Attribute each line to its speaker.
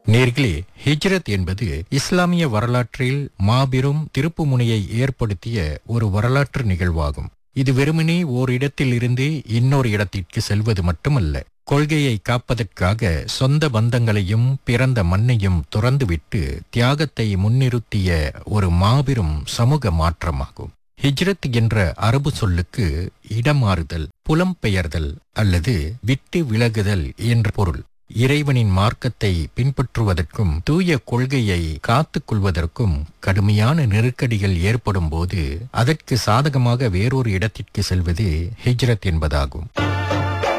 Speaker 1: நேர்களே ஹிஜ்ரத் என்பது இஸ்லாமிய வரலாற்றில் மாபெரும் திருப்புமுனையை ஏற்படுத்திய ஒரு வரலாற்று நிகழ்வாகும் இது வெறுமனே ஓரிடத்தில் இருந்து இன்னொரு இடத்திற்கு செல்வது மட்டுமல்ல கொள்கையை காப்பதற்காக சொந்த பந்தங்களையும் பிறந்த மண்ணையும் துறந்துவிட்டு தியாகத்தை முன்னிறுத்திய ஒரு மாபெரும் சமூக மாற்றமாகும் ஹிஜ்ரத் என்ற அரபு சொல்லுக்கு இடமாறுதல் புலம்பெயர்தல் அல்லது விட்டு விலகுதல் என்ற பொருள் இறைவனின் மார்க்கத்தை பின்பற்றுவதற்கும் தூய கொள்கையை காத்துக் கொள்வதற்கும் கடுமையான நெருக்கடிகள் ஏற்படும் போது அதற்கு சாதகமாக வேறொரு இடத்திற்கு செல்வது ஹிஜ்ரத் என்பதாகும்